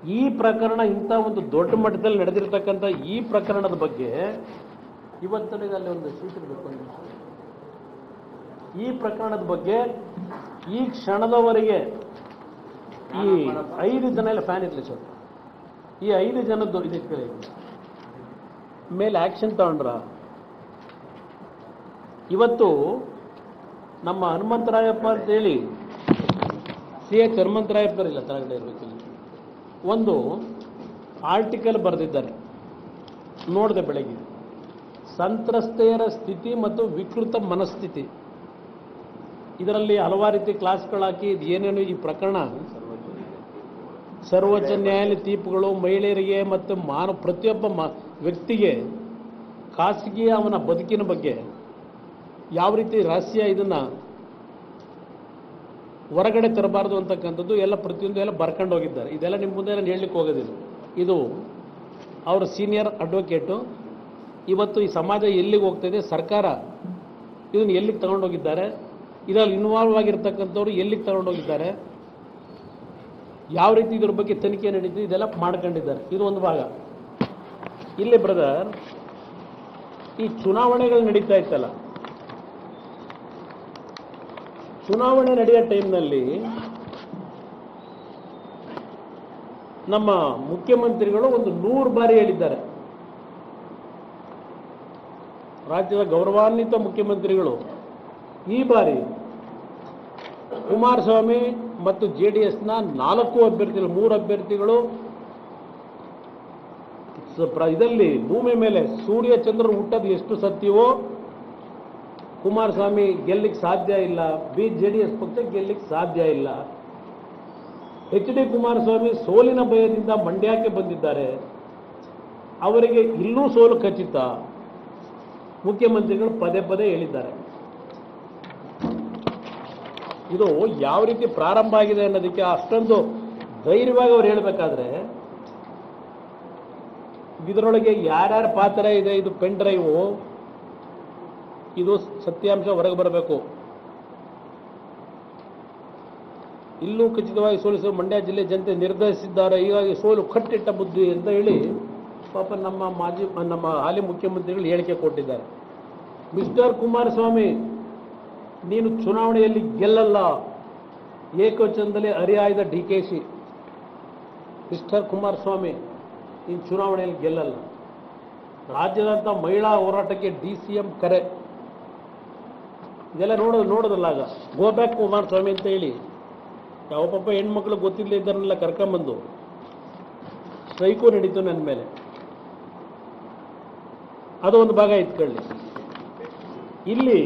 ಈ ಪ್ರಕರಣ ಇಂಥ ಒಂದು ದೊಡ್ಡ ಮಟ್ಟದಲ್ಲಿ ನಡೆದಿರ್ತಕ್ಕಂಥ ಈ ಪ್ರಕರಣದ ಬಗ್ಗೆ ಇವತ್ತನಿಗೆ ಅಲ್ಲಿ ಒಂದು ಶೀಟ್ ಇರಬೇಕು ಒಂದು ನಿಮಿಷ. ಈ ಪ್ರಕರಣದ ಬಗ್ಗೆ ಈ ಕ್ಷಣದವರೆಗೆ ಈ ಐದು ಜನ ಎಲ್ಲ ಫ್ಯಾನ್ ಇರಲಿ ಸರ್ ಈ ಐದು ಜನದ್ದು ಇದಕ್ಕೆ ಕೇಳಿ ಮೇಲೆ ಆಕ್ಷನ್ ತಗೊಂಡ್ರ ಇವತ್ತು ನಮ್ಮ ಹನುಮಂತರಾಯಪ್ಪ ಅಂತೇಳಿ ಸಿ ಎಚ್ ಹನುಮಂತರಾಯಪ್ಪ ಇಲ್ಲ ತಳಗಡೆ ಇರಬೇಕಿಲ್ಲ ಒಂದು ಆರ್ಟಿಕಲ್ ಬರೆದಿದ್ದಾರೆ ನೋಡಿದೆ ಬೆಳಗ್ಗೆ ಸಂತ್ರಸ್ತೆಯರ ಸ್ಥಿತಿ ಮತ್ತು ವಿಕೃತ ಮನಸ್ಥಿತಿ ಇದರಲ್ಲಿ ಹಲವಾರು ರೀತಿ ಕ್ಲಾಸ್ಗಳಾಕಿ ಇದು ಏನೇನು ಈ ಪ್ರಕರಣ ಸರ್ವೋಚ್ಚ ನ್ಯಾಯಾಲಯ ತೀರ್ಪುಗಳು ಮಹಿಳೆಯರಿಗೆ ಮತ್ತು ಮಾನವ ಪ್ರತಿಯೊಬ್ಬ ಮ ವ್ಯಕ್ತಿಗೆ ಖಾಸಗಿ ಅವನ ಬದುಕಿನ ಬಗ್ಗೆ ಯಾವ ರೀತಿ ರಹಸ್ಯ ಇದನ್ನ ಹೊರಗಡೆ ತರಬಾರ್ದು ಅಂತಕ್ಕಂಥದ್ದು ಎಲ್ಲ ಪ್ರತಿಯೊಂದು ಎಲ್ಲ ಬರ್ಕೊಂಡು ಹೋಗಿದ್ದಾರೆ ಇದೆಲ್ಲ ನಿಮ್ಮ ಮುಂದೆ ನಾನು ಹೇಳಲಿಕ್ಕೆ ಹೋಗೋದಿಲ್ಲ ಇದು ಅವರ ಸೀನಿಯರ್ ಅಡ್ವೊಕೇಟು ಇವತ್ತು ಈ ಸಮಾಜ ಎಲ್ಲಿಗೆ ಹೋಗ್ತಿದೆ ಸರ್ಕಾರ ಇದನ್ನು ಎಲ್ಲಿಗೆ ತಗೊಂಡೋಗಿದ್ದಾರೆ ಇದರಲ್ಲಿ ಇನ್ವಾಲ್ವ್ ಆಗಿರ್ತಕ್ಕಂಥವ್ರು ಎಲ್ಲಿಗೆ ತಗೊಂಡೋಗಿದ್ದಾರೆ ಯಾವ ರೀತಿ ಇದ್ರ ಬಗ್ಗೆ ತನಿಖೆ ನಡೀತಿದೆ ಇದೆಲ್ಲ ಮಾಡ್ಕೊಂಡಿದ್ದಾರೆ ಇದು ಒಂದು ಭಾಗ ಇಲ್ಲಿ ಬ್ರದರ್ ಈ ಚುನಾವಣೆಗಳು ನಡೀತಾ ಇತ್ತಲ್ಲ ಚುನಾವಣೆ ನಡೆಯೋ ಟೈಮ್ನಲ್ಲಿ ನಮ್ಮ ಮುಖ್ಯಮಂತ್ರಿಗಳು ಒಂದು ನೂರು ಬಾರಿ ಹೇಳಿದ್ದಾರೆ ರಾಜ್ಯದ ಗೌರವಾನ್ವಿತ ಮುಖ್ಯಮಂತ್ರಿಗಳು ಈ ಬಾರಿ ಕುಮಾರಸ್ವಾಮಿ ಮತ್ತು ಜೆ ಡಿ ಎಸ್ನ ನಾಲ್ಕು ಅಭ್ಯರ್ಥಿಗಳು ಮೂರು ಅಭ್ಯರ್ಥಿಗಳು ಸ- ಪ್ರ- ಇದರಲ್ಲಿ ಭೂಮಿ ಮೇಲೆ ಸೂರ್ಯ ಚಂದ್ರರು ಹುಟ್ಟೋದು ಎಷ್ಟು ಸತ್ಯವೋ ಕುಮಾರಸ್ವಾಮಿ ಗೆಲ್ಲಿಕ್ಕೆ ಸಾಧ್ಯ ಇಲ್ಲ ಬಿ ಜೆ ಡಿ ಎಸ್ ಪಕ್ಷ ಗೆಲ್ಲಿಕ್ಕೆ ಸಾಧ್ಯ ಇಲ್ಲ ಎಚ್ ಡಿ ಕುಮಾರಸ್ವಾಮಿ ಸೋಲಿನ ಭಯದಿಂದ ಮಂಡ್ಯಕ್ಕೆ ಬಂದಿದ್ದಾರೆ ಅವರಿಗೆ ಇಲ್ಲೂ ಸೋಲು ಖಚಿತ ಮುಖ್ಯಮಂತ್ರಿಗಳು ಪದೇ ಪದೇ ಹೇಳಿದ್ದಾರೆ ಇದು ಯಾವ ರೀತಿ ಪ್ರಾರಂಭ ಆಗಿದೆ ಅನ್ನೋದಕ್ಕೆ ಅಷ್ಟೊಂದು ಧೈರ್ಯವಾಗಿ ಅವ್ರು ಹೇಳಬೇಕಾದ್ರೆ ಇದರೊಳಗೆ ಯಾರ್ಯಾರ ಪಾತ್ರ ಇದೆ ಇದು ಪೆನ್ ಡ್ರೈವು ಇದು ಸತ್ಯಾಂಶ ಹೊರಗೆ ಬರಬೇಕು ಇಲ್ಲೂ ಖಚಿತವಾಗಿ ಸೋಲಿಸಲು ಮಂಡ್ಯ ಜಿಲ್ಲೆ ಜನತೆ ನಿರ್ಧರಿಸಿದ್ದಾರೆ ಹೀಗಾಗಿ ಸೋಲು ಕಟ್ಟಿಟ್ಟ ಬುದ್ಧಿ ಅಂತ ಹೇಳಿ ಪಾಪ ನಮ್ಮ ಮಾಜಿ ನಮ್ಮ ಹಾಲಿ ಮುಖ್ಯಮಂತ್ರಿಗಳು ಹೇಳಿಕೆ ಕೊಟ್ಟಿದ್ದಾರೆ ಮಿಸ್ಟರ್ ಕುಮಾರಸ್ವಾಮಿ ನೀನು ಚುನಾವಣೆಯಲ್ಲಿ ಗೆಲ್ಲಲ್ಲ ಏಕವಚನದಲ್ಲಿ ಅರಿಯಾಯ್ದ ಡಿ ಕೆ ಶಿ ಮಿಸ್ಟರ್ ಕುಮಾರಸ್ವಾಮಿ ನೀನು ಚುನಾವಣೆಯಲ್ಲಿ ಗೆಲ್ಲಲ್ಲ ರಾಜ್ಯದಂಥ ಮಹಿಳಾ ಹೋರಾಟಕ್ಕೆ ಡಿ ಸಿ ಎಂ ಕರೆ ಇದೆಲ್ಲ ನೋಡೋದು ನೋಡೋದಲ್ಲ ಆಗ ಗೋ ಬ್ಯಾಕ್ ಕುಮಾರಸ್ವಾಮಿ ಅಂತ ಹೇಳಿ ಯಾವ ಪಾಪ ಹೆಣ್ಮಕ್ಳು ಗೊತ್ತಿಲ್ಲದೆ ಇದ್ದಾರನ್ನೆಲ್ಲ ಕರ್ಕೊಂಬಂದು ಸ್ಟ್ರೈಕು ನಡೀತು ನನ್ನ ಮೇಲೆ ಅದು ಒಂದು ಭಾಗ ಇಟ್ಕೊಳ್ಳಿ ಇಲ್ಲಿ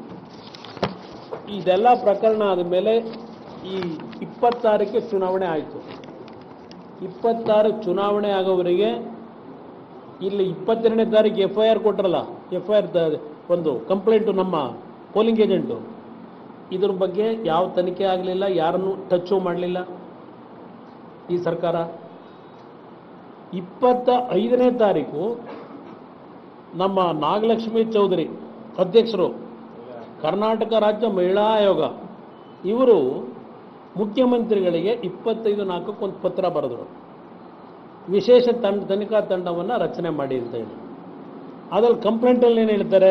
ಇದೆಲ್ಲ ಪ್ರಕರಣ ಆದಮೇಲೆ ಈ ಇಪ್ಪತ್ತಾರಕ್ಕೆ ಚುನಾವಣೆ ಆಯಿತು ಇಪ್ಪತ್ತಾರು ಚುನಾವಣೆ ಆಗೋವರೆಗೆ ಇಲ್ಲಿ ಇಪ್ಪತ್ತೆರಡನೇ ತಾರೀಕು ಎಫ್ ಐ ಆರ್ ಕೊಟ್ರಲ್ಲ ಎಫ್ ಐ ಆರ್ ಒಂದು ಕಂಪ್ಲೇಂಟು ನಮ್ಮ ಪೋಲಿಂಗ್ ಏಜೆಂಟು ಇದ್ರ ಬಗ್ಗೆ ಯಾವ ತನಿಖೆ ಆಗಲಿಲ್ಲ ಯಾರನ್ನು ಟಚ್ಚು ಮಾಡಲಿಲ್ಲ ಈ ಸರ್ಕಾರ ಇಪ್ಪತ್ತ ಐದನೇ ತಾರೀಕು ನಮ್ಮ ನಾಗಲಕ್ಷ್ಮಿ ಚೌಧರಿ ಅಧ್ಯಕ್ಷರು ಕರ್ನಾಟಕ ರಾಜ್ಯ ಮಹಿಳಾ ಆಯೋಗ ಇವರು ಮುಖ್ಯಮಂತ್ರಿಗಳಿಗೆ ಇಪ್ಪತ್ತೈದು ನಾಲ್ಕಕ್ಕೆ ಒಂದು ಪತ್ರ ಬರೆದರು ವಿಶೇಷ ತಂಡ ತನಿಖಾ ತಂಡವನ್ನು ರಚನೆ ಮಾಡಿ ಅಂತ ಹೇಳಿ ಅದ್ರಲ್ಲಿ ಕಂಪ್ಲೇಂಟಲ್ಲಿ ಏನು ಹೇಳ್ತಾರೆ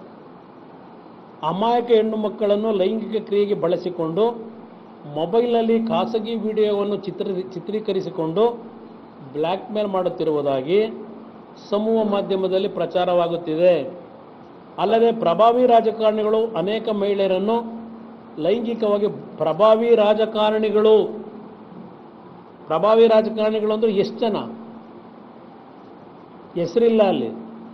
ಅಮಾಯಕ ಹೆಣ್ಣು ಮಕ್ಕಳನ್ನು ಲೈಂಗಿಕ ಕ್ರಿಯೆಗೆ ಬಳಸಿಕೊಂಡು ಮೊಬೈಲ್ನಲ್ಲಿ ಖಾಸಗಿ ವಿಡಿಯೋವನ್ನು ಚಿತ್ರ ಚಿತ್ರೀಕರಿಸಿಕೊಂಡು ಬ್ಲ್ಯಾಕ್ ಮೇಲ್ ಮಾಡುತ್ತಿರುವುದಾಗಿ ಸಮೂಹ ಮಾಧ್ಯಮದಲ್ಲಿ ಪ್ರಚಾರವಾಗುತ್ತಿದೆ ಅಲ್ಲದೆ ಪ್ರಭಾವಿ ರಾಜಕಾರಣಿಗಳು ಅನೇಕ ಮಹಿಳೆಯರನ್ನು ಲೈಂಗಿಕವಾಗಿ ಪ್ರಭಾವಿ ರಾಜಕಾರಣಿಗಳು ಪ್ರಭಾವಿ ರಾಜಕಾರಣಿಗಳು ಅಂದ್ರೆ ಎಷ್ಟು ಜನ ಹೆಸರಿಲ್ಲ ಅಲ್ಲಿ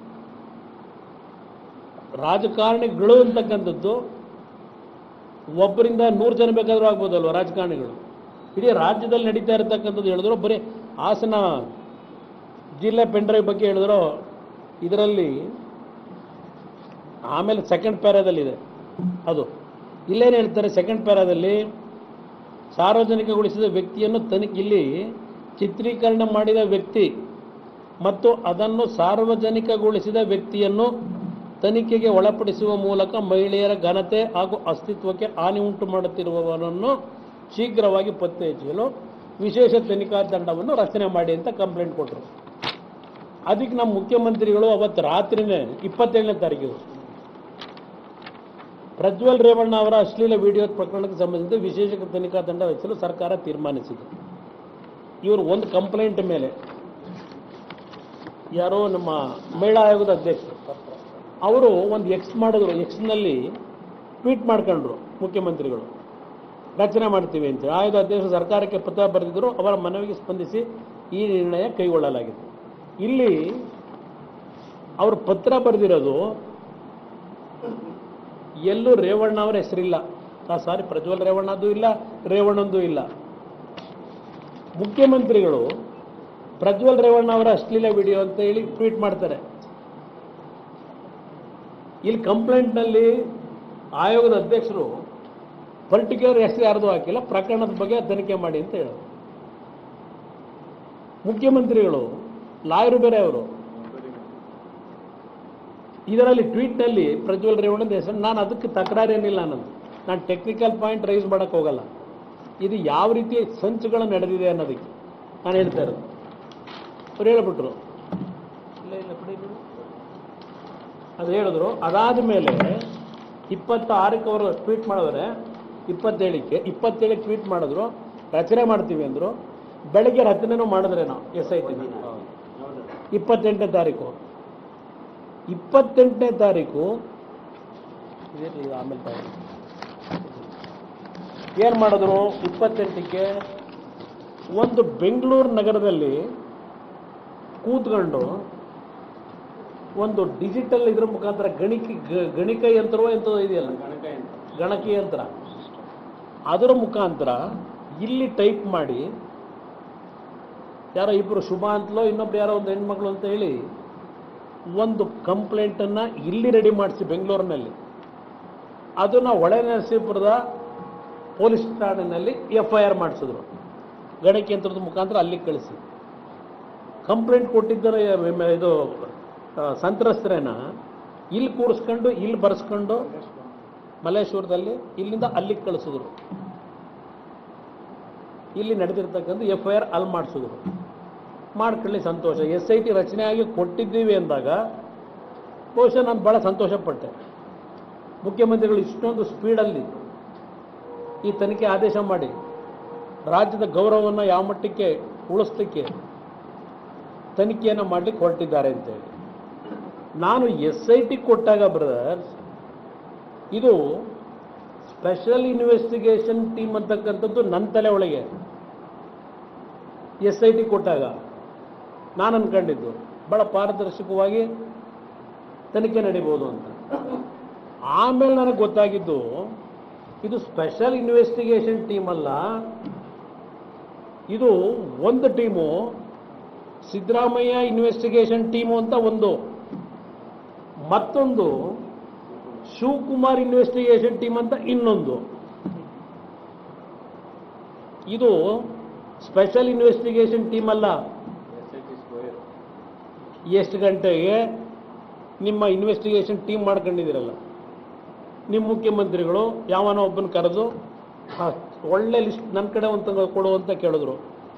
ರಾಜಕಾರಣಿಗಳು ಅಂತಕ್ಕಂಥದ್ದು ಒಬ್ಬರಿಂದ ನೂರು ಜನ ಬೇಕಾದರೂ ಆಗ್ಬೋದಲ್ವ ರಾಜಕಾರಣಿಗಳು ಇಡೀ ರಾಜ್ಯದಲ್ಲಿ ನಡೀತಾ ಇರತಕ್ಕಂಥದ್ದು ಹೇಳಿದ್ರು ಬರೀ ಹಾಸನ ಜಿಲ್ಲೆ ಪೆಂಡ್ರೈವ್ ಬಗ್ಗೆ ಹೇಳಿದ್ರು ಇದರಲ್ಲಿ ಆಮೇಲೆ ಸೆಕೆಂಡ್ ಪ್ಯಾರಾದಲ್ಲಿದೆ ಅದು ಇಲ್ಲೇನು ಹೇಳ್ತಾರೆ ಸೆಕೆಂಡ್ ಪ್ಯಾರಾದಲ್ಲಿ ಸಾರ್ವಜನಿಕಗೊಳಿಸಿದ ವ್ಯಕ್ತಿಯನ್ನು ತನಿಖೆ ಇಲ್ಲಿ ಚಿತ್ರೀಕರಣ ಮಾಡಿದ ವ್ಯಕ್ತಿ ಮತ್ತು ಅದನ್ನು ಸಾರ್ವಜನಿಕಗೊಳಿಸಿದ ವ್ಯಕ್ತಿಯನ್ನು ತನಿಖೆಗೆ ಒಳಪಡಿಸುವ ಮೂಲಕ ಮಹಿಳೆಯರ ಘನತೆ ಹಾಗೂ ಅಸ್ತಿತ್ವಕ್ಕೆ ಹಾನಿ ಉಂಟು ಮಾಡುತ್ತಿರುವವರನ್ನು ಶೀಘ್ರವಾಗಿ ಪತ್ತೆ ಹಚ್ಚಲು ವಿಶೇಷ ತನಿಖಾ ತಂಡವನ್ನು ರಚನೆ ಮಾಡಿ ಅಂತ ಕಂಪ್ಲೇಂಟ್ ಕೊಟ್ಟರು ಅದಕ್ಕೆ ನಮ್ಮ ಮುಖ್ಯಮಂತ್ರಿಗಳು ಅವತ್ತು ರಾತ್ರಿನೇ ಇಪ್ಪತ್ತೇಳನೇ ತಾರೀಕಿಗೆ ಪ್ರಜ್ವಲ್ ರೇವಣ್ಣ ಅವರ ಅಶ್ಲೀಲ ವಿಡಿಯೋ ಪ್ರಕರಣಕ್ಕೆ ಸಂಬಂಧಿಸಿದ ವಿಶೇಷ ತನಿಖಾ ತಂಡ ರಚಿಸಲು ಸರ್ಕಾರ ತೀರ್ಮಾನಿಸಿದೆ ಇವರು ಒಂದು ಕಂಪ್ಲೇಂಟ್ ಮೇಲೆ ಯಾರೋ ನಮ್ಮ ಮಹಿಳಾ ಆಯೋಗದ ಅಧ್ಯಕ್ಷರು ಅವರು ಒಂದು ಎಕ್ಸ್ ಮಾಡಿದ್ರು ಎಕ್ಸ್ನಲ್ಲಿ ಟ್ವೀಟ್ ಮಾಡ್ಕೊಂಡ್ರು ಮುಖ್ಯಮಂತ್ರಿಗಳು ರಚನೆ ಮಾಡ್ತೀವಿ ಅಂತ ಆಯೋಗದ ಅಧ್ಯಕ್ಷರು ಸರ್ಕಾರಕ್ಕೆ ಪತ್ರ ಬರೆದಿದ್ದರು ಅವರ ಮನವಿಗೆ ಸ್ಪಂದಿಸಿ ಈ ನಿರ್ಣಯ ಕೈಗೊಳ್ಳಲಾಗಿದೆ ಇಲ್ಲಿ ಅವರು ಪತ್ರ ಬರೆದಿರೋದು ಎಲ್ಲೂ ರೇವಣ್ಣ ಅವರ ಹೆಸರಿಲ್ಲ ಆ ಸಾರಿ ಪ್ರಜ್ವಲ್ ರೇವಣ್ಣದ್ದು ಇಲ್ಲ ರೇವಣ್ಣಂದು ಇಲ್ಲ ಮುಖ್ಯಮಂತ್ರಿಗಳು ಪ್ರಜ್ವಲ್ ರೇವಣ್ಣ ಅವರ ಅಶ್ಲೀಲ ವಿಡಿಯೋ ಅಂತ ಹೇಳಿ ಟ್ವೀಟ್ ಮಾಡ್ತಾರೆ ಇಲ್ಲಿ ಕಂಪ್ಲೇಂಟ್ನಲ್ಲಿ ಆಯೋಗದ ಅಧ್ಯಕ್ಷರು ಪರ್ಟಿಕ್ಯುಲರ್ ಹೆಸರು ಯಾರ್ದು ಹಾಕಿಲ್ಲ ಪ್ರಕರಣದ ಬಗ್ಗೆ ತನಿಖೆ ಮಾಡಿ ಅಂತ ಹೇಳೋದು ಮುಖ್ಯಮಂತ್ರಿಗಳು ಲಾಯರು ಬೇರೆ ಅವರು ಇದರಲ್ಲಿ ಟ್ವೀಟ್ನಲ್ಲಿ ಪ್ರಜ್ವಲ್ ರೇವಣ್ಣದ ಹೆಸರು ನಾನು ಅದಕ್ಕೆ ತಕರಾರೇನಿಲ್ಲ ಅನ್ನೋದು ನಾನು ಟೆಕ್ನಿಕಲ್ ಪಾಯಿಂಟ್ ರೈಸ್ ಮಾಡೋಕ್ಕೆ ಹೋಗಲ್ಲ ಇದು ಯಾವ ರೀತಿ ಸಂಚುಗಳು ನಡೆದಿದೆ ಅನ್ನೋದಕ್ಕೆ ನಾನು ಹೇಳ್ತಾ ಇರೋದು ಅವ್ರು ಹೇಳ್ಬಿಟ್ರು ಇಲ್ಲ ಇಲ್ಲ ಬಿಡಿ ಬಿಡಿ. ಅದು ಹೇಳಿದ್ರು ಅದಾದ ಮೇಲೆ ಇಪ್ಪತ್ತಾರಕ್ಕೆ ಅವರು ಟ್ವೀಟ್ ಮಾಡಿದ್ರೆ ಇಪ್ಪತ್ತೇಳಕ್ಕೆ ಇಪ್ಪತ್ತೇಳಕ್ಕೆ ಟ್ವೀಟ್ ಮಾಡಿದ್ರು ರಚನೆ ಮಾಡ್ತೀವಿ ಅಂದರು ಬೆಳಗ್ಗೆ ರಚನೆನೂ ಮಾಡಿದ್ರೆ ನಾವು ಎಸ್ ಐ ಟಿ ಇಪ್ಪತ್ತೆಂಟನೇ ತಾರೀಕು ಇಪ್ಪತ್ತೆಂಟನೇ ತಾರೀಕು ಇದಿರ್ಲಿ, ಇದು ಆಮೇಲೆ ತಾರೀಕು ಏನು ಮಾಡಿದ್ರು ಇಪ್ಪತ್ತೆಂಟಕ್ಕೆ ಒಂದು ಬೆಂಗಳೂರು ನಗರದಲ್ಲಿ ಕೂತ್ಕೊಂಡು ಒಂದು ಡಿಜಿಟಲ್ ಇದ್ರ ಮುಖಾಂತರ ಗಣಿಕೆ ಗ- ಗಣಿಕ ಯಂತ್ರವೋ ಎಂತೋ ಇದೆಯಲ್ಲ ಗಣಕಿ ಯಂತ್ರ ಅದರ ಮುಖಾಂತರ ಇಲ್ಲಿ ಟೈಪ್ ಮಾಡಿ ಯಾರೋ ಇಬ್ಬರು ಶುಭ ಅಂತಲೋ ಇನ್ನೊಬ್ರು ಯಾರೋ ಒಂದು ಹೆಣ್ಮಕ್ಳು ಅಂತ ಹೇಳಿ ಒಂದು ಕಂಪ್ಲೇಂಟನ್ನು ಇಲ್ಲಿ ರೆಡಿ ಮಾಡಿಸಿ ಬೆಂಗಳೂರಿನಲ್ಲಿ ಅದನ್ನು ಹೊಳೆ ನರಸೀಪುರದ ಪೊಲೀಸ್ ಠಾಣೆಯಲ್ಲಿ ಎಫ್ ಐ ಆರ್ ಮಾಡಿಸಿದ್ರು ಗಣಕ ಯಂತ್ರದ ಮುಖಾಂತರ ಅಲ್ಲಿಗೆ ಕಳಿಸಿ ಕಂಪ್ಲೇಂಟ್ ಕೊಟ್ಟಿದ್ದರ ಇದು ಆ, ಸಂತ್ರಸ್ತರೇನ ಇಲ್ಲಿ ಕೂರಿಸ್ಕೊಂಡು ಇಲ್ಲಿ ಬರೆಸ್ಕೊಂಡು ಮಲ್ಲೇಶ್ವರದಲ್ಲಿ ಇಲ್ಲಿಂದ ಅಲ್ಲಿಗೆ ಕಳಿಸಿದ್ರು ಇಲ್ಲಿ ನಡೆದಿರ್ತಕ್ಕಂಥ ಎಫ್ ಐ ಆರ್ ಅಲ್ಲಿ ಮಾಡಿಸಿದ್ರು ಮಾಡ್ಕೊಳ್ಳಿ ಸಂತೋಷ ಎಸ್ ಐ ಟಿ ರಚನೆ ಆಗಿ ಕೊಟ್ಟಿದ್ದೀವಿ ಅಂದಾಗ ಬಹುಶಃ ನಾನು ಭಾಳ ಸಂತೋಷಪಟ್ಟೆ ಮುಖ್ಯಮಂತ್ರಿಗಳು ಇಷ್ಟೊಂದು ಸ್ಪೀಡಲ್ಲಿ ಈ ತನಿಖೆ ಆದೇಶ ಮಾಡಿ ರಾಜ್ಯದ ಗೌರವವನ್ನು ಯಾವ ಮಟ್ಟಕ್ಕೆ ಉಳಿಸ್ಲಿಕ್ಕೆ ತನಿಖೆಯನ್ನು ಮಾಡಲಿಕ್ಕೆ ಹೊರಟಿದ್ದಾರೆ ಅಂತೇಳಿ ನಾನು ಎಸ್ ಐ ಟಿ ಕೊಟ್ಟಾಗ ಬ್ರದರ್ಸ್ ಇದು ಸ್ಪೆಷಲ್ ಇನ್ವೆಸ್ಟಿಗೇಷನ್ ಟೀಮ್ ಅಂತಕ್ಕಂಥದ್ದು ನನ್ನ ತಲೆ ಒಳಗೆ ಎಸ್ ಐ ಟಿ ಕೊಟ್ಟಾಗ ನಾನು ಅನ್ಕೊಂಡಿದ್ದು ಭಾಳ ಪಾರದರ್ಶಕವಾಗಿ ತನಿಖೆ ನಡೀಬೋದು ಅಂತ ಆಮೇಲೆ ನನಗೆ ಗೊತ್ತಾಗಿದ್ದು ಇದು ಸ್ಪೆಷಲ್ ಇನ್ವೆಸ್ಟಿಗೇಷನ್ ಟೀಮ್ ಅಲ್ಲ ಇದು ಒಂದು ಟೀಮು ಸಿದ್ದರಾಮಯ್ಯ ಇನ್ವೆಸ್ಟಿಗೇಷನ್ ಟೀಮು ಅಂತ ಒಂದು ಮತ್ತೊಂದು ಶಿವಕುಮಾರ್ ಇನ್ವೆಸ್ಟಿಗೇಷನ್ ಟೀಮ್ ಅಂತ ಇನ್ನೊಂದು ಇದು ಸ್ಪೆಷಲ್ ಇನ್ವೆಸ್ಟಿಗೇಷನ್ ಟೀಮ್ ಅಲ್ಲ ಎಷ್ಟು ಗಂಟೆಗೆ ನಿಮ್ಮ ಇನ್ವೆಸ್ಟಿಗೇಷನ್ ಟೀಮ್ ಮಾಡ್ಕೊಂಡಿದ್ದೀರಲ್ಲ ನಿಮ್ಮ ಮುಖ್ಯಮಂತ್ರಿಗಳು ಯಾವನೋ ಒಬ್ಬನ ಕರೆದು ಆ, ಒಳ್ಳೆ ಲಿಸ್ಟ್ ನನ್ನ ಕಡೆ ಒಂದು ಕೊಡು ಅಂತ ಕೇಳಿದ್ರು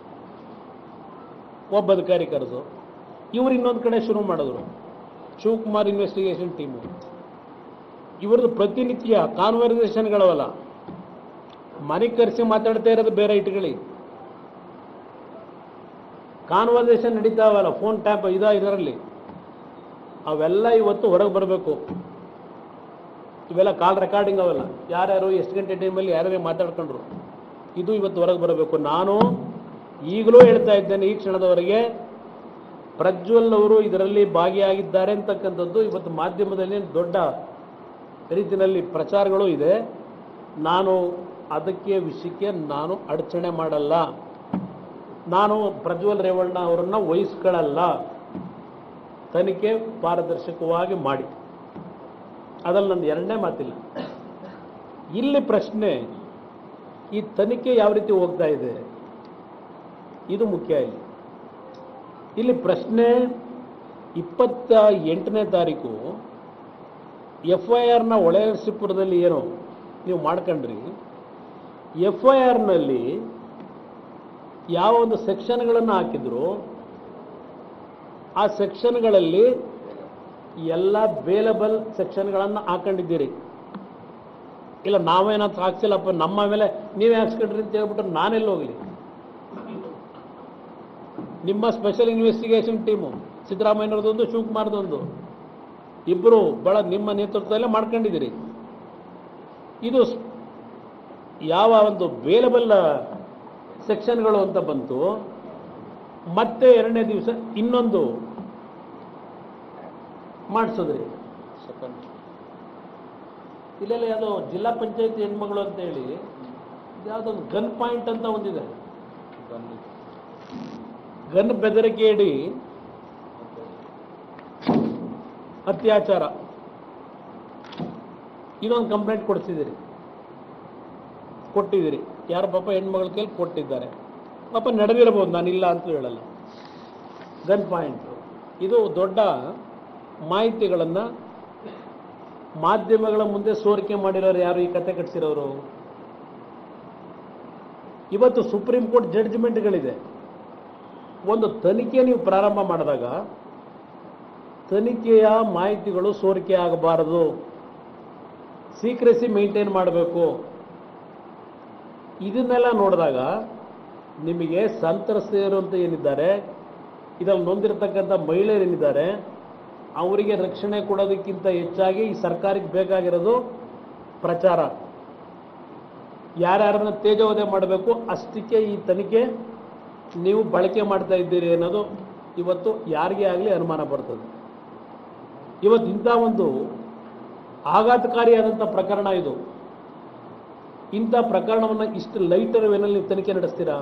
ಒಬ್ಬ ಅಧಿಕಾರಿ ಕರೆದು ಇವ್ರು ಇನ್ನೊಂದು ಕಡೆ ಶುರು ಮಾಡಿದ್ರು ಶಿವಕುಮಾರ್ ಇನ್ವೆಸ್ಟಿಗೇಷನ್ ಟೀಮು ಇವ್ರದ್ದು ಪ್ರತಿನಿತ್ಯ ಕಾನ್ವರ್ಸೇಷನ್ಗಳವಲ್ಲ ಮನೆ ಕರೆಸಿ ಮಾತಾಡ್ತಾ ಇರೋದು ಬೇರೆ ಇಟ್ಕೊಳ್ಳಿ ಕಾನ್ವರ್ಸೇಷನ್ ನಡೀತಾವಲ್ಲ ಫೋನ್ ಟ್ಯಾಪ್ ಇದ ಇದರಲ್ಲಿ ಅವೆಲ್ಲ ಇವತ್ತು ಹೊರಗೆ ಬರಬೇಕು ಇವೆಲ್ಲ ಕಾಲ್ ರೆಕಾರ್ಡಿಂಗ್ ಅವೆಲ್ಲ ಯಾರ್ಯಾರು ಎಷ್ಟು ಗಂಟೆ ಟೈಮಲ್ಲಿ ಯಾರ್ಯಾರು ಮಾತಾಡ್ಕೊಂಡ್ರು ಇದು ಇವತ್ತು ಹೊರಗೆ ಬರಬೇಕು ನಾನು ಈಗಲೂ ಹೇಳ್ತಾ ಇದ್ದೇನೆ ಈ ಕ್ಷಣದವರೆಗೆ ಪ್ರಜ್ವಲ್ ಅವರು ಇದರಲ್ಲಿ ಭಾಗಿಯಾಗಿದ್ದಾರೆ ಅಂತಕ್ಕಂಥದ್ದು ಇವತ್ತು ಮಾಧ್ಯಮದಲ್ಲಿ ದೊಡ್ಡ ರೀತಿಯಲ್ಲಿ ಪ್ರಚಾರಗಳು ಇದೆ ನಾನು ಅದಕ್ಕೆ ವಿಷಯಕ್ಕೆ ನಾನು ಅಡಚಣೆ ಮಾಡಲ್ಲ ನಾನು ಪ್ರಜ್ವಲ್ ರೇವಣ್ಣ ಅವರನ್ನು ವಹಿಸ್ಕೊಳ್ಳಲ್ಲ ತನಿಖೆ ಪಾರದರ್ಶಕವಾಗಿ ಮಾಡಿ ಅದ್ರಲ್ಲಿ ನಂದು ಎರಡನೇ ಮಾತಿಲ್ಲ ಇಲ್ಲಿ ಪ್ರಶ್ನೆ ಈ ತನಿಖೆ ಯಾವ ರೀತಿ ಹೋಗ್ತಾ ಇದೆ ಇದು ಮುಖ್ಯ ಇಲ್ಲಿ ಇಲ್ಲಿ ಪ್ರಶ್ನೆ ಇಪ್ಪತ್ತ ಎಂಟನೇ ತಾರೀಕು ಎಫ್ ಐ ಆರ್ನ ಒಳಸಿಪುರದಲ್ಲಿ ಏನು ನೀವು ಮಾಡ್ಕೊಂಡ್ರಿ ಎಫ್ ಐ ಆರ್ನಲ್ಲಿ ಯಾವ ಒಂದು ಸೆಕ್ಷನ್ಗಳನ್ನು ಹಾಕಿದ್ರು ಆ ಸೆಕ್ಷನ್ಗಳಲ್ಲಿ ಎಲ್ಲ ಬೇಲಬಲ್ ಸೆಕ್ಷನ್ಗಳನ್ನು ಹಾಕೊಂಡಿದ್ದೀರಿ ಇಲ್ಲ ನಾವೇನಂತ ಹಾಕ್ಸಿಲ್ಲಪ್ಪ ನಮ್ಮ ಮೇಲೆ ನೀವೇ ಹಾಕ್ಸ್ಕೊಂಡ್ರಿ ಅಂತ ಹೇಳ್ಬಿಟ್ಟು ನಾನೆಲ್ಲಿ ಹೋಗ್ಲಿ ನಿಮ್ಮ ಸ್ಪೆಷಲ್ ಇನ್ವೆಸ್ಟಿಗೇಷನ್ ಟೀಮು ಸಿದ್ದರಾಮಯ್ಯನವ್ರದೊಂದು ಶಿವಕುಮಾರ್ದೊಂದು ಇಬ್ಬರು ಬಹಳ ನಿಮ್ಮ ನೇತೃತ್ವದಲ್ಲೇ ಮಾಡ್ಕೊಂಡಿದ್ದೀರಿ ಇದು ಸ್- ಯಾವ ಒಂದು ಬೇಲಬಲ್ ಸೆಕ್ಷನ್ಗಳು ಅಂತ ಬಂತು ಮತ್ತೆ ಎರಡನೇ ದಿವಸ ಇನ್ನೊಂದು ಮಾಡಿಸಿದ್ರಿ ಇಲ್ಲೆಲ್ಲ ಯಾವುದೋ ಜಿಲ್ಲಾ ಪಂಚಾಯತಿ ಹೆಣ್ಮಗಳು ಅಂತ ಹೇಳಿ ಯಾವುದೊಂದು ಗನ್ ಪಾಯಿಂಟ್ ಅಂತ ಒಂದಿದೆ ಗನ್ ಬೆದರಿಕೆ ಇಡಿ ಅತ್ಯಾಚಾರ ಇದೊಂದು ಕಂಪ್ಲೇಂಟ್ ಕೊಡ್ತಿದ್ದೀರಿ ಕೊಟ್ಟಿದ್ದೀರಿ ಯಾರ ಪಾಪ ಹೆಣ್ಮಗಳ ಕೈಲಿ ಕೊಟ್ಟಿದ್ದಾರೆ ಪಾಪ ನಡೆದಿರಬಹುದು ನಾನಿಲ್ಲ ಅಂತ ಹೇಳಲ್ಲ ಗನ್ ಪಾಯಿಂಟ್ ಇದು ದೊಡ್ಡ ಮಾಹಿತಿಗಳನ್ನು ಮಾಧ್ಯಮಗಳ ಮುಂದೆ ಸೋರಿಕೆ ಮಾಡಿರೋರು ಯಾರು ಈ ಕತೆ ಕಟ್ಟಿಸಿರೋರು ಇವತ್ತು ಸುಪ್ರೀಂ ಕೋರ್ಟ್ ಜಡ್ಜ್ಮೆಂಟ್ಗಳಿದೆ ಒಂದು ತನಿಖೆ ನೀವು ಪ್ರಾರಂಭ ಮಾಡಿದಾಗ ತನಿಖೆಯ ಮಾಹಿತಿಗಳು ಸೋರಿಕೆ ಆಗಬಾರದು ಸೀಕ್ರೆಸಿ ಮೇಂಟೈನ್ ಮಾಡಬೇಕು ಇದನ್ನೆಲ್ಲ ನೋಡಿದಾಗ ನಿಮಗೆ ಸಂತ್ರಸ್ತೆಯರು ಅಂತ ಏನಿದ್ದಾರೆ ಇದರಲ್ಲಿ ನೊಂದಿರತಕ್ಕಂಥ ಮಹಿಳೆಯರೇನಿದ್ದಾರೆ ಅವರಿಗೆ ರಕ್ಷಣೆ ಕೊಡೋದಕ್ಕಿಂತ ಹೆಚ್ಚಾಗಿ ಈ ಸರ್ಕಾರಕ್ಕೆ ಬೇಕಾಗಿರೋದು ಪ್ರಚಾರ ಯಾರ್ಯಾರನ್ನ ತೇಜೋವಧೆ ಮಾಡಬೇಕು ಅಷ್ಟಕ್ಕೆ ಈ ತನಿಖೆ ನೀವು ಬಳಕೆ ಮಾಡ್ತಾ ಇದ್ದೀರಿ ಅನ್ನೋದು ಇವತ್ತು ಯಾರಿಗೇ ಆಗಲಿ ಅನುಮಾನ ಬರ್ತದೆ ಇವತ್ತು ಇಂಥ ಒಂದು ಆಘಾತಕಾರಿಯಾದಂಥ ಪ್ರಕರಣ ಇದು ಇಂಥ ಪ್ರಕರಣವನ್ನು ಇಷ್ಟು ಲೈಟರ್ ವೇನಲ್ಲಿ ನೀವು ತನಿಖೆ ನಡೆಸ್ತೀರಾ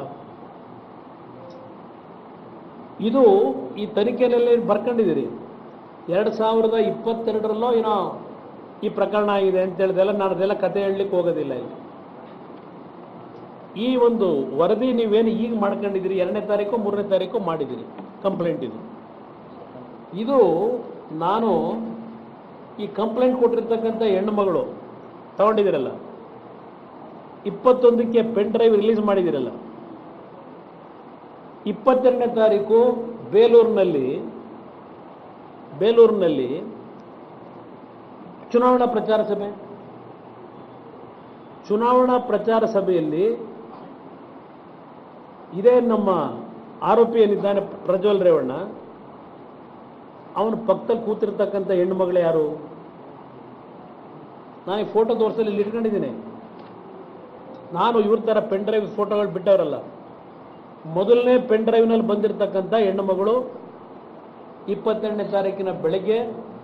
ಇದು ಈ ತನಿಖೆಯಲ್ಲಿ ಬರ್ಕೊಂಡಿದ್ದೀರಿ ಎರಡು ಸಾವಿರದ ಇಪ್ಪತ್ತೆರಡರಲ್ಲೋ ಏನೋ ಈ ಪ್ರಕರಣ ಆಗಿದೆ ಅಂತ ಹೇಳಿದೆಲ್ಲ ನಾನು ಅದೆಲ್ಲ ಕತೆ ಹೇಳಲಿಕ್ಕೆ ಹೋಗೋದಿಲ್ಲ ಇಲ್ಲಿ ಈ ಒಂದು ವರದಿ ನೀವೇನು ಈಗ ಮಾಡ್ಕೊಂಡಿದ್ದೀರಿ ಎರಡನೇ ತಾರೀಕು ಮೂರನೇ ತಾರೀಕು ಮಾಡಿದ್ದೀರಿ ಕಂಪ್ಲೇಂಟ್ ಇದು ಇದು ನಾನು ಈ ಕಂಪ್ಲೇಂಟ್ ಕೊಟ್ಟಿರ್ತಕ್ಕಂಥ ಹೆಣ್ಣು ಮಗಳು ತಗೊಂಡಿದ್ದೀರಲ್ಲ ಇಪ್ಪತ್ತೊಂದಕ್ಕೆ ಪೆನ್ ಡ್ರೈವ್ ರಿಲೀಸ್ ಮಾಡಿದ್ದೀರಲ್ಲ ಇಪ್ಪತ್ತೆರಡನೇ ತಾರೀಕು ಬೇಲೂರಿನಲ್ಲಿ ಬೇಲೂರಿನಲ್ಲಿ ಚುನಾವಣಾ ಪ್ರಚಾರ ಸಭೆ ಚುನಾವಣಾ ಪ್ರಚಾರ ಸಭೆಯಲ್ಲಿ ಇದೇ ನಮ್ಮ ಆರೋಪಿ ಏನಿದ್ದಾನೆ ಪ್ರಜ್ವಲ್ ರೇವಣ್ಣ ಅವನ ಪಕ್ಕದಲ್ಲಿ ಕೂತಿರ್ತಕ್ಕಂಥ ಹೆಣ್ಣು ಮಗಳು ಯಾರು ನಾನು ಈ ಫೋಟೋ ತೋರಿಸಲು ಇಲ್ಲಿ ಇಟ್ಕೊಂಡಿದ್ದೀನಿ ನಾನು ಇವ್ರ ಥರ ಪೆನ್ ಡ್ರೈವ್ ಫೋಟೋಗಳು ಬಿಟ್ಟವರಲ್ಲ ಮೊದಲನೇ ಪೆನ್ ಡ್ರೈವ್ನಲ್ಲಿ ಬಂದಿರತಕ್ಕಂಥ ಹೆಣ್ಣು ಮಗಳು ಇಪ್ಪತ್ತೆರಡನೇ ತಾರೀಕಿನ ಬೆಳಗ್ಗೆ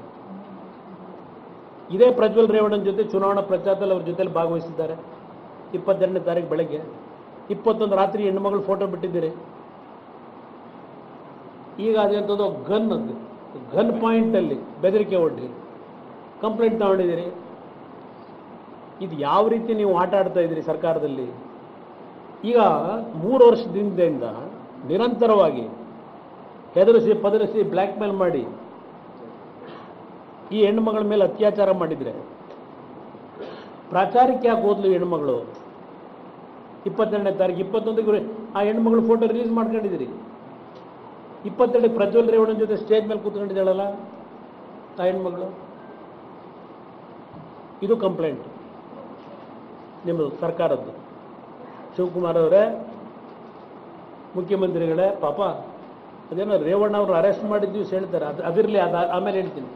ಇದೇ ಪ್ರಜ್ವಲ್ ರೇವಣ್ಣನ ಜೊತೆ ಚುನಾವಣಾ ಪ್ರಚಾರದಲ್ಲಿ ಅವ್ರ ಜೊತೆಲಿ ಭಾಗವಹಿಸಿದ್ದಾರೆ ಇಪ್ಪತ್ತೆರಡನೇ ತಾರೀಕು ಬೆಳಗ್ಗೆ ಇಪ್ಪತ್ತೊಂದು ರಾತ್ರಿ ಹೆಣ್ಣುಮಗಳು ಫೋಟೋ ಬಿಟ್ಟಿದ್ದೀರಿ ಈಗ ಅದೆಂಥದ್ದು ಗನ್ ಅದು ಗನ್ ಪಾಯಿಂಟಲ್ಲಿ ಬೆದರಿಕೆ ಒಡ್ಡಿ ಕಂಪ್ಲೇಂಟ್ ತಗೊಂಡಿದ್ದೀರಿ ಇದು ಯಾವ ರೀತಿ ನೀವು ಆಟ ಆಡ್ತಾ ಇದ್ದೀರಿ ಸರ್ಕಾರದಲ್ಲಿ ಈಗ ಮೂರು ವರ್ಷದಿಂದ ನಿರಂತರವಾಗಿ ಹೆದರಿಸಿ ಪದರಿಸಿ ಬ್ಲ್ಯಾಕ್ ಮೇಲ್ ಮಾಡಿ ಈ ಹೆಣ್ಣುಮಗಳ ಮೇಲೆ ಅತ್ಯಾಚಾರ ಮಾಡಿದ್ರೆ ಪ್ರಾಚಾರಕ್ಕೆ ಯಾಕೆ ಹೋದ್ಲು ಈ ಹೆಣ್ಮಗಳು ಇಪ್ಪತ್ತೆರಡನೇ ತಾರೀಕು ಇಪ್ಪತ್ತೊಂದಕ್ಕೆ ಆ ಹೆಣ್ಮಗಳು ಫೋಟೋ ರಿಲೀಸ್ ಮಾಡ್ಕೊಂಡಿದ್ದೀರಿ ಇಪ್ಪತ್ತೆರಡು ಪ್ರಜ್ವಲ್ ರೇವಣ್ಣನ ಜೊತೆ ಸ್ಟೇಜ್ ಮೇಲೆ ಕೂತ್ಕೊಂಡಿದ್ದಾಳಲ್ಲ ಆ ಹೆಣ್ಮಗಳು ಇದು ಕಂಪ್ಲೇಂಟ್ ನಿಮ್ಮದು ಸರ್ಕಾರದ್ದು ಶಿವಕುಮಾರ್ ಅವರೇ ಮುಖ್ಯಮಂತ್ರಿಗಳೇ ಪಾಪ ಅದೇನೋ ರೇವಣ್ಣ ಅವರು ಅರೆಸ್ಟ್ ಮಾಡಿದ ದಿವಸ ಹೇಳ್ತಾರೆ ಅದು ಅದಿರಲಿ ಅದು ಆಮೇಲೆ ಹೇಳ್ತೀನಿ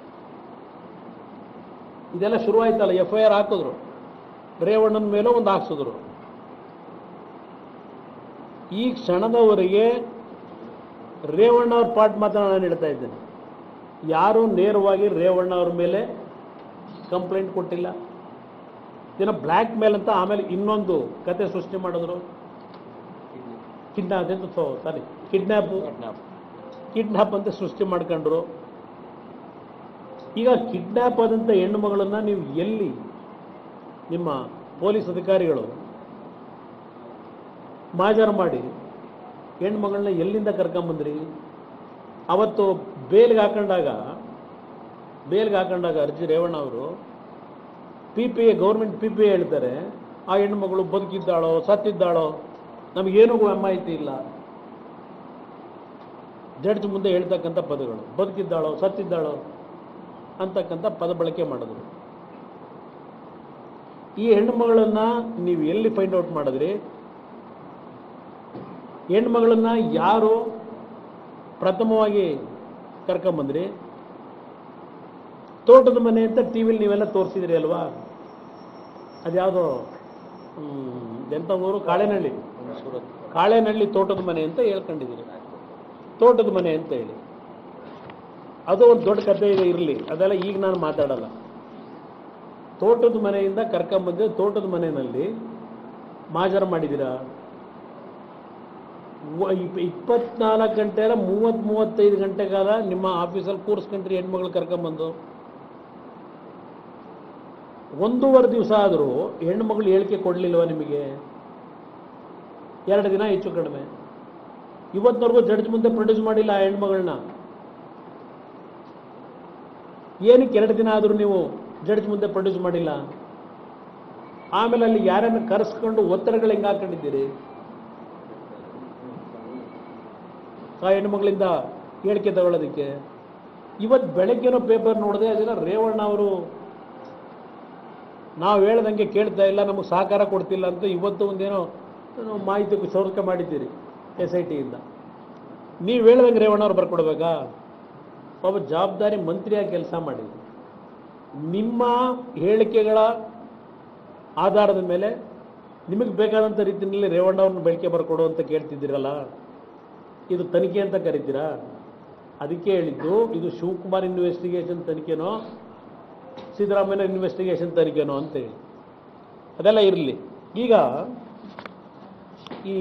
ಇದೆಲ್ಲ ಶುರುವಾಯ್ತಲ್ಲ ಎಫ್ ಐ ಆರ್ ಹಾಕಿದ್ರು ರೇವಣ್ಣನ ಮೇಲೂ ಒಂದು ಹಾಕ್ಸಿದ್ರು ಈ ಕ್ಷಣದವರೆಗೆ ರೇವಣ್ಣ ಅವ್ರ ಪಾಟ್ ಮಾತ್ರ ನಾನು ಹೇಳ್ತಾ ಇದ್ದೇನೆ ಯಾರೂ ನೇರವಾಗಿ ರೇವಣ್ಣ ಅವ್ರ ಮೇಲೆ ಕಂಪ್ಲೇಂಟ್ ಕೊಟ್ಟಿಲ್ಲ ಏನೋ ಬ್ಲ್ಯಾಕ್ ಮೇಲ್ ಅಂತ ಆಮೇಲೆ ಇನ್ನೊಂದು ಕತೆ ಸೃಷ್ಟಿ ಮಾಡಿದ್ರು ಕಿಡ್ನಾಪ್ ಅಂತ ಸಾರಿ ಕಿಡ್ನ್ಯಾಪು ಕಿಡ್ನಾಪ್ ಅಂತ ಸೃಷ್ಟಿ ಮಾಡ್ಕೊಂಡ್ರು ಈಗ ಕಿಡ್ನಾಪ್ ಆದಂಥ ಹೆಣ್ಣು ಮಗಳನ್ನ ನೀವು ಎಲ್ಲಿ ನಿಮ್ಮ ಪೊಲೀಸ್ ಅಧಿಕಾರಿಗಳು ಮಾಜಾರು ಮಾಡಿ ಹೆಣ್ಮಗಳನ್ನ ಎಲ್ಲಿಂದ ಕರ್ಕೊಂಬಂದ್ರಿ ಅವತ್ತು ಬೇಲ್ಗೆ ಹಾಕೊಂಡಾಗ ಬೇಲ್ಗೆ ಹಾಕೊಂಡಾಗ ಅರ್ಜಿ ರೇವಣ್ಣ ಅವರು P P A government P P A ಹೇಳ್ತಾರೆ ಆ ಹೆಣ್ಮಗಳು ಬದುಕಿದ್ದಾಳೋ ಸತ್ತಿದ್ದಾಳೋ ನಮಗೇನು ಮಾಹಿತಿ ಇಲ್ಲ ಜಡ್ಜ್ ಮುಂದೆ ಹೇಳ್ತಕ್ಕಂಥ ಪದಗಳು ಬದುಕಿದ್ದಾಳೋ ಸತ್ತಿದ್ದಾಳೋ ಅಂತಕ್ಕಂಥ ಪದ ಬಳಕೆ ಮಾಡಿದ್ರು ಈ ಹೆಣ್ಣುಮಗಳನ್ನ ನೀವು ಎಲ್ಲಿ ಫೈಂಡ್ ಔಟ್ ಮಾಡಿದ್ರಿ ಹೆಣ್ಮಗಳನ್ನ ಯಾರು ಪ್ರಥಮವಾಗಿ ಕರ್ಕೊಂಬಂದ್ರಿ ತೋಟದ ಮನೆ ಅಂತ ಟಿ ವಿಲಿ ನೀವೆಲ್ಲ ತೋರಿಸಿದ್ರಿ ಅಲ್ವಾ ಅದ್ಯಾವುದೋ ಹ್ಮ್, ಎಂಥ ಊರು ಕಾಳೆನಹಳ್ಳಿ ಕಾಳೆನಹಳ್ಳಿ ತೋಟದ ಮನೆ ಅಂತ ಹೇಳ್ಕೊಂಡಿದ್ದೀರಿ ತೋಟದ ಮನೆ ಅಂತ ಹೇಳಿ ಅದು ಒಂದು ದೊಡ್ಡ ಕಥೆ ಇದೆ ಇರಲಿ ಅದೆಲ್ಲ ಈಗ ನಾನು ಮಾತಾಡಲ್ಲ ತೋಟದ ಮನೆಯಿಂದ ಕರ್ಕೊಂಬಂದು ತೋಟದ ಮನೆಯಲ್ಲಿ ಮಾಜರ ಮಾಡಿದ್ದೀರಾ ವ- ಇಪ್- ಇಪ್ಪತ್ನಾಲ್ಕು ಗಂಟೆ ಅಲ್ಲ ಮೂವತ್ತು ಮೂವತ್ತೈದು ಗಂಟೆ ಕಾಲ ನಿಮ್ಮ ಆಫೀಸಲ್ಲಿ ಕೂರಿಸ್ಕೊಂಡ್ರಿ ಹೆಣ್ಮಗಳು ಕರ್ಕೊಂಬಂದು ಒಂದೂವರೆ ದಿವಸ ಆದರೂ ಹೆಣ್ಮಗಳು ಹೇಳಿಕೆ ಕೊಡಲಿಲ್ವ ನಿಮಗೆ ಎರಡು ದಿನ ಹೆಚ್ಚು ಕಡಿಮೆ ಇವತ್ತಿನವರೆಗೂ ಜಡ್ಜ್ ಮುಂದೆ ಪ್ರೊಡ್ಯೂಸ್ ಮಾಡಿಲ್ಲ ಆ ಹೆಣ್ಮಗಳನ್ನ ಏನಕ್ಕೆ ಎರಡು ದಿನ ಆದರೂ ನೀವು ಜಡ್ಜ್ ಮುಂದೆ ಪ್ರೊಡ್ಯೂಸ್ ಮಾಡಿಲ್ಲ ಆಮೇಲೆ ಅಲ್ಲಿ ಯಾರನ್ನು ಕರೆಸ್ಕೊಂಡು ಒತ್ತಡಗಳು ಹೆಂಗೆ ಹಾಕೊಂಡಿದ್ದೀರಿ ಆ ಹೆಣ್ಮಗಳಿಂದ ಹೇಳಿಕೆ ತಗೊಳ್ಳೋದಕ್ಕೆ ಇವತ್ತು ಬೆಳಗ್ಗೆನೋ ಪೇಪರ್ ನೋಡಿದೆ ಅದನ್ನ ರೇವಣ್ಣ ಅವರು ನಾವು ಹೇಳ್ದಂಗೆ ಕೇಳ್ತಾ ಇಲ್ಲ ನಮಗೆ ಸಹಕಾರ ಕೊಡ್ತಿಲ್ಲ ಅಂತ ಇವತ್ತು ಒಂದೇನೋ ಏನೋ ಮಾಹಿತಿ ಸೌರಿಕೆ ಮಾಡಿದ್ದೀರಿ ಎಸ್ ಐ ಟಿಯಿಂದ ನೀವು ಹೇಳ್ದಂಗೆ ರೇವಣ್ಣ ಅವ್ರು ಬರ್ಕೊಡ್ಬೇಕಾ ಒಬ್ಬ ಜವಾಬ್ದಾರಿ ಮಂತ್ರಿಯಾಗಿ ಕೆಲಸ ಮಾಡಿ ನಿಮ್ಮ ಹೇಳಿಕೆಗಳ ಆಧಾರದ ಮೇಲೆ ನಿಮಗೆ ಬೇಕಾದಂಥ ರೀತಿಯಲ್ಲಿ ರೇವಣ್ಣ ಅವ್ರನ್ನ ಬೆಳಕೆ ಬರ್ಕೊಡು ಅಂತ ಕೇಳ್ತಿದ್ದೀರಲ್ಲ ಇದು ತನಿಖೆ ಅಂತ ಕರಿತೀರಾ ಅದಕ್ಕೆ ಹೇಳಿದ್ದು ಇದು ಶಿವಕುಮಾರ್ ಇನ್ವೆಸ್ಟಿಗೇಷನ್ ತನಿಖೆನೋ ಸಿದ್ದರಾಮಯ್ಯ ಇನ್ವೆಸ್ಟಿಗೇಷನ್ ತನಿಖೆನೋ ಅಂತ ಹೇಳಿ ಅದೆಲ್ಲ ಇರಲಿ ಈಗ ಈ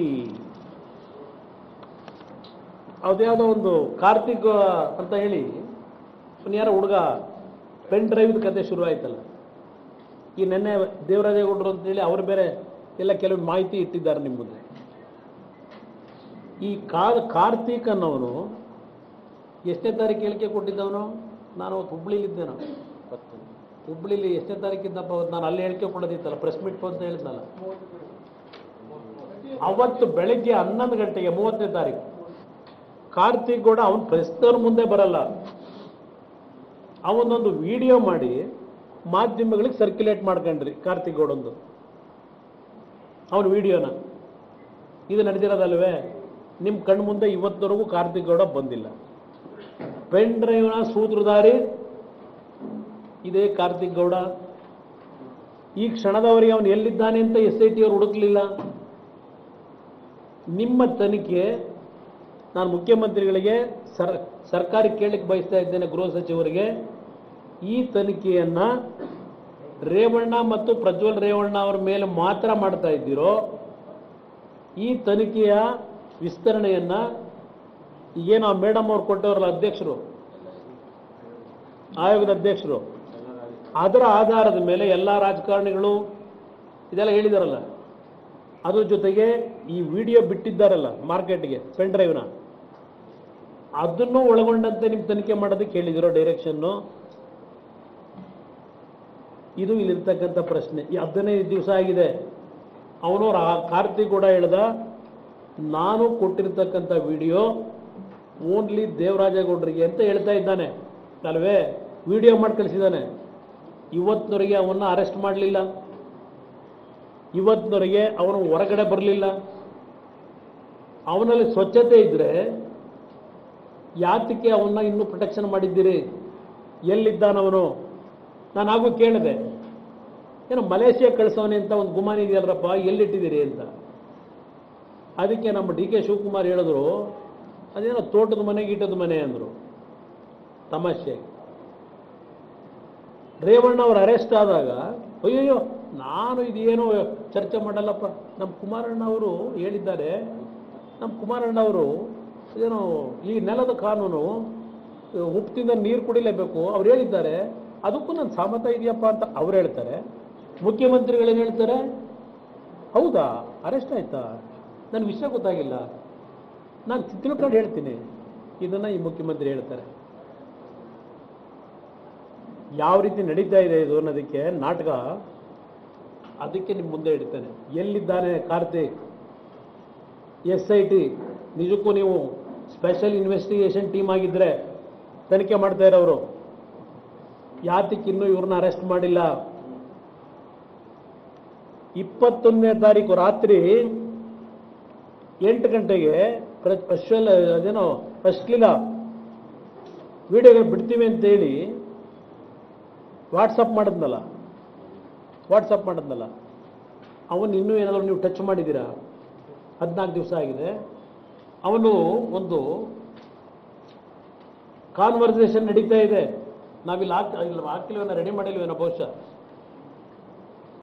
ಅದ್ಯಾವುದೋ ಒಂದು ಕಾರ್ತಿಕ್ ಅಂತ ಹೇಳಿ ಒಂದು ಯಾರೋ ಹುಡುಗ ಪೆನ್ ಡ್ರೈವ್ದ ಕತೆ ಶುರು ಆಯ್ತಲ್ಲ ಈ ನೆನ್ನೆ ದೇವರಾಜೇಗೌಡರು ಅಂತೇಳಿ ಅವರು ಬೇರೆ ಎಲ್ಲ ಕೆಲವು ಮಾಹಿತಿ ಇಟ್ಟಿದ್ದಾರೆ ನಿಮ್ಮ ಮುಂದೆ ಈ ಕಾರ್ ಕಾರ್ತಿಕ್ ಅನ್ನೋನು ಎಷ್ಟನೇ ತಾರೀಕು ಹೇಳಿಕೆ ಕೊಟ್ಟಿದ್ದವನು ನಾನು ಅವತ್ತು ಹುಬ್ಳಿಲಿದ್ದೇನೋ ಹುಬ್ಳಿಲಿ ಎಷ್ಟನೇ ತಾರೀಕಿದ್ದಪ್ಪ ಅವತ್ತು ನಾನು ಅಲ್ಲಿ ಹೇಳಿಕೆ ಕೊಡೋದಿತ್ತಲ್ಲ ಪ್ರೆಸ್ ಮೀಟ್ ಅಂತ ಹೇಳಿದ್ನಲ್ಲ ಅವತ್ತು ಬೆಳಗ್ಗೆ ಹನ್ನೊಂದು ಗಂಟೆಗೆ ಮೂವತ್ತನೇ ತಾರೀಕು ಕಾರ್ತಿಕ್ ಗೌಡ ಅವನು ಪ್ರೆಸ್ನವ್ರ ಮುಂದೆ ಬರಲ್ಲ ಅವನೊಂದು ವಿಡಿಯೋ ಮಾಡಿ ಮಾಧ್ಯಮಗಳಿಗೆ ಸರ್ಕ್ಯುಲೇಟ್ ಮಾಡ್ಕೊಂಡ್ರಿ ಕಾರ್ತಿಕ್ ಗೌಡಂದು ಅವನ ವಿಡಿಯೋನ ಇದು ನಡೆದಿರೋದಲ್ವೇ ನಿಮ್ಮ ಕಣ್ಣು ಮುಂದೆ ಇವತ್ತವರೆಗೂ ಕಾರ್ತಿಕ್ ಗೌಡ ಬಂದಿಲ್ಲ ಪೆನ್ ಡ್ರೈವ್ನ ಸೂತ್ರಧಾರಿ ಇದೇ ಕಾರ್ತಿಕ್ ಗೌಡ ಈ ಕ್ಷಣದವರೆಗೆ ಅವನು ಎಲ್ಲಿದ್ದಾನೆ ಅಂತ ಎಸ್ ಐ ಟಿ ಅವರು ಹುಡುಕ್ಲಿಲ್ಲ ನಿಮ್ಮ ತನಿಖೆ ನಾನು ಮುಖ್ಯಮಂತ್ರಿಗಳಿಗೆ ಸರ್ ಸರ್ಕಾರಿ ಕೇಳಲಿಕ್ಕೆ ಬಯಸ್ತಾ ಇದ್ದೇನೆ ಗೃಹ ಸಚಿವರಿಗೆ ಈ ತನಿಖೆಯನ್ನ ರೇವಣ್ಣ ಮತ್ತು ಪ್ರಜ್ವಲ್ ರೇವಣ್ಣ ಅವರ ಮೇಲೆ ಮಾತ್ರ ಮಾಡ್ತಾ ಇದ್ದೀರೋ ಈ ತನಿಖೆಯ ವಿಸ್ತರಣೆಯನ್ನ ಏನು ಆ ಮೇಡಮ್ ಅವ್ರು ಕೊಟ್ಟವರಲ್ಲ ಅಧ್ಯಕ್ಷರು ಆಯೋಗದ ಅಧ್ಯಕ್ಷರು ಅದರ ಆಧಾರದ ಮೇಲೆ ಎಲ್ಲ ರಾಜಕಾರಣಿಗಳು ಇದೆಲ್ಲ ಹೇಳಿದಾರಲ್ಲ ಅದ್ರ ಜೊತೆಗೆ ಈ ವಿಡಿಯೋ ಬಿಟ್ಟಿದ್ದಾರಲ್ಲ ಮಾರ್ಕೆಟ್ಗೆ ಪೆನ್ ಡ್ರೈವ್ನ ಅದನ್ನು ಒಳಗೊಂಡಂತೆ ನಿಮ್ಮ ತನಿಖೆ ಮಾಡೋದಕ್ಕೆ ಹೇಳಿದಿರೋ ಡೈರೆಕ್ಷನ್ನು ಇದು ಇಲ್ಲಿರ್ತಕ್ಕಂಥ ಪ್ರಶ್ನೆ ಈ ಹದಿನೈದು ದಿವಸ ಆಗಿದೆ ಅವನು ರಾ- ಕಾರ್ತಿಕ್ ಕೂಡ ಹೇಳ್ದ ನಾನು ಕೊಟ್ಟಿರ್ತಕ್ಕಂಥ ವಿಡಿಯೋ ಓನ್ಲಿ ದೇವರಾಜೇಗೌಡರಿಗೆ ಅಂತ ಹೇಳ್ತಾ ಇದ್ದಾನೆ ಅಲ್ವೇ ವಿಡಿಯೋ ಮಾಡಿ ಕಳಿಸಿದ್ದಾನೆ ಇವತ್ತಿನವರೆಗೆ ಅವನ್ನ ಅರೆಸ್ಟ್ ಮಾಡಲಿಲ್ಲ ಇವತ್ತಿನವರೆಗೆ ಅವನು ಹೊರಗಡೆ ಬರಲಿಲ್ಲ ಅವನಲ್ಲಿ ಸ್ವಚ್ಛತೆ ಇದ್ರೆ ಯಾತಕ್ಕೆ ಅವನ್ನ ಇನ್ನೂ ಪ್ರೊಟೆಕ್ಷನ್ ಮಾಡಿದ್ದೀರಿ ಎಲ್ಲಿದ್ದಾನವನು ನಾನು ಹಾಗೂ ಕೇಳಿದೆ ಏನೋ ಮಲೇಷಿಯಾ ಕಳಿಸೋನೆ ಅಂತ ಒಂದು ಗುಮಾನಿ ಇದೆಯಲ್ರಪ್ಪ ಎಲ್ಲಿಟ್ಟಿದ್ದೀರಿ ಅಂತ ಅದಕ್ಕೆ ನಮ್ಮ ಡಿ ಕೆ ಶಿವಕುಮಾರ್ ಹೇಳಿದ್ರು ಅದೇನೋ ತೋಟದ ಮನೆ ಗೀಟದ ಮನೆ ಅಂದರು ತಮಾಷೆ ರೇವಣ್ಣ ಅವರು ಅರೆಸ್ಟ್ ಆದಾಗ ಅಯ್ಯಯ್ಯೋ ನಾನು ಇದೇನೋ ಚರ್ಚೆ ಮಾಡಲ್ಲಪ್ಪ ನಮ್ಮ ಕುಮಾರಣ್ಣ ಅವರು ಹೇಳಿದ್ದಾರೆ ನಮ್ಮ ಕುಮಾರಣ್ಣ ಅವರು ಏನೋ ಈ ನೆಲದ ಕಾನೂನು ಉಪ್ಪಿನಿಂದ ನೀರು ಕುಡಿಲೇಬೇಕು ಅವ್ರು ಹೇಳಿದ್ದಾರೆ ಅದಕ್ಕೂ ನನ್ನ ಸಹಮತ ಇದೆಯಪ್ಪ ಅಂತ ಅವ್ರು ಹೇಳ್ತಾರೆ ಮುಖ್ಯಮಂತ್ರಿಗಳೇನು ಹೇಳ್ತಾರೆ ಹೌದಾ ಅರೆಸ್ಟ್ ಆಯ್ತಾ ನನಗೆ ವಿಷಯ ಗೊತ್ತಾಗಿಲ್ಲ ನಾನು ತಿಳ್ಕೊಂಡು ಹೇಳ್ತೀನಿ ಇದನ್ನು ಈ ಮುಖ್ಯಮಂತ್ರಿ ಹೇಳ್ತಾರೆ ಯಾವ ರೀತಿ ನಡೀತಾ ಇದೆ ಇದು ಅನ್ನೋದಕ್ಕೆ ನಾಟಕ ಅದಕ್ಕೆ ನಿಮ್ಮ ಮುಂದೆ ಇಡ್ತೇನೆ ಎಲ್ಲಿದ್ದಾನೆ ಕಾರ್ತಿಕ್ ಎಸ್ ಐ ಟಿ ನಿಜಕ್ಕೂ ನೀವು ಸ್ಪೆಷಲ್ ಇನ್ವೆಸ್ಟಿಗೇಷನ್ ಟೀಮ್ ಆಗಿದ್ದರೆ ತನಿಖೆ ಮಾಡ್ತಾ ಇರೋರು ಯಾತಕ್ಕೆ ಇನ್ನೂ ಇವ್ರನ್ನ ಅರೆಸ್ಟ್ ಮಾಡಿಲ್ಲ ಇಪ್ಪತ್ತೊಂದನೇ ತಾರೀಕು ರಾತ್ರಿ ಎಂಟು ಗಂಟೆಗೆ ಪ್ರ- ಅಶ್ವಲ್ ಅದೇನೋ ಅಶ್ಲೀಲ ವಿಡಿಯೋಗಳು ಬಿಡ್ತೀವಿ ಅಂತೇಳಿ ವಾಟ್ಸಪ್ ಮಾಡಿದ್ನಲ್ಲ ವಾಟ್ಸಪ್ ಮಾಡಿದ್ನಲ್ಲ ಅವನು ಇನ್ನೂ ಏನಾದರೂ ನೀವು ಟಚ್ ಮಾಡಿದ್ದೀರಾ ಹದಿನಾಲ್ಕು ದಿವಸ ಆಗಿದೆ ಅವನು ಒಂದು ಕಾನ್ವರ್ಸೇಷನ್ ನಡೀತಾ ಇದೆ ನಾವಿಲ್ಲಿ ಹಾಕ್ ಇಲ್ಲಿ ಹಾಕಿಲ್ವೇನೋ ರೆಡಿ ಮಾಡಿಲ್ವೇನೋ ಬಹುಶಃ